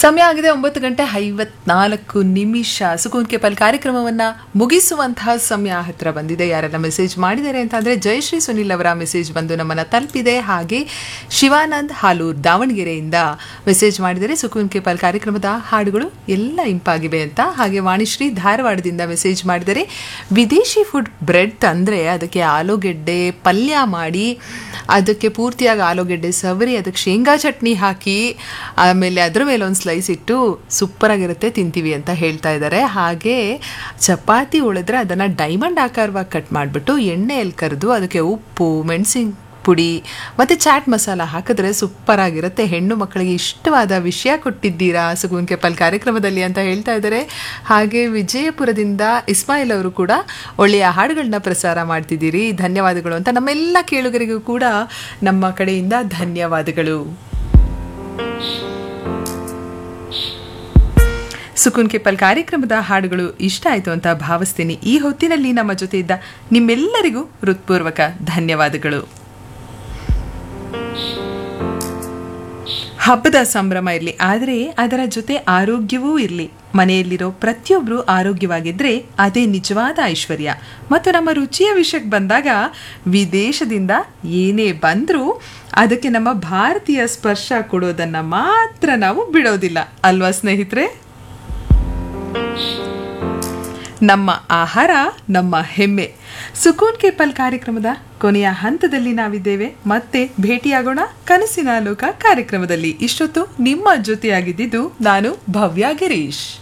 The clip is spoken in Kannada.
ಸಮಯ ಆಗಿದೆ ಒಂಬತ್ತು ಗಂಟೆ ಐವತ್ನಾಲ್ಕು ನಿಮಿಷ ಸುಕೂನ್ ಕೆಪಲ್ ಕಾರ್ಯಕ್ರಮವನ್ನ ಮುಗಿಸುವಂತಹ ಸಮಯ ಹತ್ರ ಬಂದಿದೆ ಯಾರೆಲ್ಲ ಮೆಸೇಜ್ ಮಾಡಿದ್ದಾರೆ ಅಂತಂದ್ರೆ ಜಯಶ್ರೀ ಸುನಿಲ್ ಅವರ ಮೆಸೇಜ್ ಬಂದು ನಮ್ಮನ್ನ ತಲುಪಿದೆ ಹಾಗೆ ಶಿವಾನಂದ್ ಹಾಲೂರ್ ದಾವಣಗೆರೆಯಿಂದ ಮೆಸೇಜ್ ಮಾಡಿದರೆ ಸುಕೂನ್ ಕೆಪಲ್ ಕಾರ್ಯಕ್ರಮದ ಹಾಡುಗಳು ಎಲ್ಲ ಇಂಪಾಗಿವೆ ಅಂತ ಹಾಗೆ ವಾಣಿಶ್ರೀ ಧಾರವಾಡದಿಂದ ಮೆಸೇಜ್ ಮಾಡಿದರೆ ವಿದೇಶಿ ಫುಡ್ ಬ್ರೆಡ್ ತಂದರೆ ಅದಕ್ಕೆ ಆಲೂಗೆಡ್ಡೆ ಪಲ್ಯ ಮಾಡಿ ಅದಕ್ಕೆ ಪೂರ್ತಿಯಾಗಿ ಆಲೂಗೆಡ್ಡೆ ಸವರಿ ಅದಕ್ಕೆ ಶೇಂಗಾ ಚಟ್ನಿ ಹಾಕಿ ಆಮೇಲೆ ಅದರ ಮೇಲೆ ಒಂದು ಸ್ಲೈಸ್ ಇಟ್ಟು ಸೂಪರ್ ಆಗಿರುತ್ತೆ ತಿಂತೀವಿ ಅಂತ ಹೇಳ್ತಾ ಇದ್ದಾರೆ ಹಾಗೆ ಚಪಾತಿ ಉಳಿದ್ರೆ ಅದನ್ನು ಡೈಮಂಡ್ ಆಕಾರವಾಗಿ ಕಟ್ ಮಾಡಿಬಿಟ್ಟು ಎಣ್ಣೆಯಲ್ಲಿ ಕರೆದು ಅದಕ್ಕೆ ಉಪ್ಪು ಮೆಣಸಿನ ಪುಡಿ ಮತ್ತು ಚಾಟ್ ಮಸಾಲ ಹಾಕಿದ್ರೆ ಸೂಪರ್ ಆಗಿರುತ್ತೆ ಹೆಣ್ಣು ಮಕ್ಕಳಿಗೆ ಇಷ್ಟವಾದ ವಿಷಯ ಕೊಟ್ಟಿದ್ದೀರಾ ಸುಗುನ್ ಕೆಪಲ್ ಕಾರ್ಯಕ್ರಮದಲ್ಲಿ ಅಂತ ಹೇಳ್ತಾ ಇದ್ದಾರೆ ಹಾಗೆ ವಿಜಯಪುರದಿಂದ ಇಸ್ಮಾಯಿಲ್ ಅವರು ಕೂಡ ಒಳ್ಳೆಯ ಹಾಡುಗಳನ್ನ ಪ್ರಸಾರ ಮಾಡ್ತಿದ್ದೀರಿ ಧನ್ಯವಾದಗಳು ಅಂತ ನಮ್ಮೆಲ್ಲ ಕೇಳುಗರಿಗೂ ಕೂಡ ನಮ್ಮ ಕಡೆಯಿಂದ ಧನ್ಯವಾದಗಳು ಸುಕುನ್ ಕೆಪಲ್ ಕಾರ್ಯಕ್ರಮದ ಹಾಡುಗಳು ಇಷ್ಟ ಆಯಿತು ಅಂತ ಭಾವಿಸ್ತೀನಿ ಈ ಹೊತ್ತಿನಲ್ಲಿ ನಮ್ಮ ಜೊತೆ ಇದ್ದ ನಿಮ್ಮೆಲ್ಲರಿಗೂ ಹೃತ್ಪೂರ್ವಕ ಧನ್ಯವಾದಗಳು ಹಬ್ಬದ ಸಂಭ್ರಮ ಇರಲಿ ಆದರೆ ಅದರ ಜೊತೆ ಆರೋಗ್ಯವೂ ಇರಲಿ ಮನೆಯಲ್ಲಿರೋ ಪ್ರತಿಯೊಬ್ಬರು ಆರೋಗ್ಯವಾಗಿದ್ದರೆ ಅದೇ ನಿಜವಾದ ಐಶ್ವರ್ಯ ಮತ್ತು ನಮ್ಮ ರುಚಿಯ ವಿಷಯಕ್ಕೆ ಬಂದಾಗ ವಿದೇಶದಿಂದ ಏನೇ ಬಂದರೂ ಅದಕ್ಕೆ ನಮ್ಮ ಭಾರತೀಯ ಸ್ಪರ್ಶ ಕೊಡೋದನ್ನು ಮಾತ್ರ ನಾವು ಬಿಡೋದಿಲ್ಲ ಅಲ್ವಾ ಸ್ನೇಹಿತರೆ ನಮ್ಮ ಆಹಾರ ನಮ್ಮ ಹೆಮ್ಮೆ ಸುಕೂನ್ ಕೇಪಲ್ ಕಾರ್ಯಕ್ರಮದ ಕೊನೆಯ ಹಂತದಲ್ಲಿ ನಾವಿದ್ದೇವೆ ಮತ್ತೆ ಭೇಟಿಯಾಗೋಣ ಕನಸಿನ ಲೋಕ ಕಾರ್ಯಕ್ರಮದಲ್ಲಿ ಇಷ್ಟೊತ್ತು ನಿಮ್ಮ ಜೊತೆಯಾಗಿದ್ದಿದ್ದು ನಾನು ಭವ್ಯ ಗಿರೀಶ್